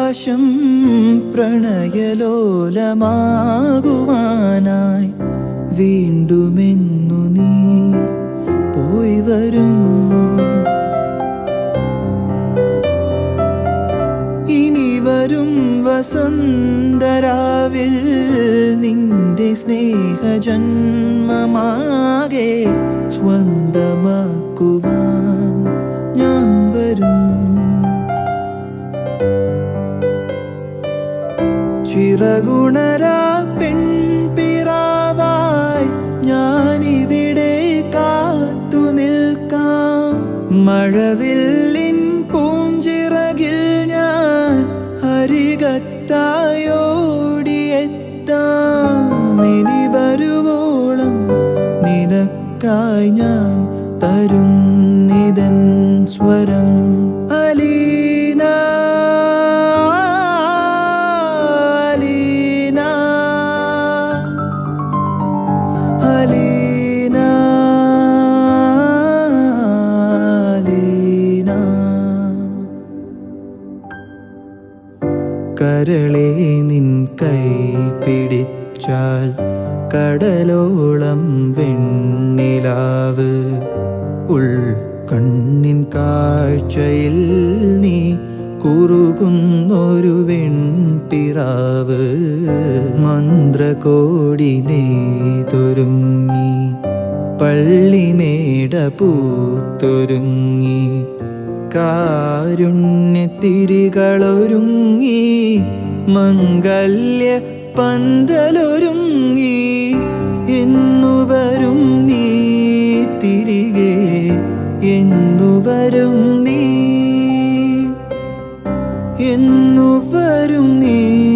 ആകാശം പ്രണയലോലമാകുവാനായി വീണ്ടുമെന്നു നീ പോയി വരും ഇനി വരും വസന്തരാവിൽ നിന്റെ സ്നേഹജന്മമാകെ സ്വന്തമാക്കുവാൻ ഞാൻ വരും ചിറകുണരാ പെൺപിറാവായി ഞാനിവിടെ കാത്തു നിൽക്കാം മഴവില്ലിൻ പൂഞ്ചിറകിൽ ഞാൻ അരികത്തായോടിയെത്താം ഇനി വരുവോളം നിനക്കായി ഞാൻ തരുന്നിതൻ സ്വരം അലീന അലീന അലീന അലീന കരളെ നിൻ കൈ പിടിച്ചാൽ കടലോളം വെണ്ണിലാവ് ഉൾ കണ്ണിൻ കാഴ്ചയിൽ നീ കുറുകുന്നൊരു വെൺപിറാവ് മന്ത്രകോടി നെയ്തൊരുങ്ങി പള്ളിമേട പൂത്തൊരുങ്ങി കാരുണ്യത്തിരികളൊരുങ്ങി മംഗല്യ പന്തലൊരുങ്ങി എന്നുവരും നീ തിരികെ എന്നുവരും നീ എന്നുവരും നീ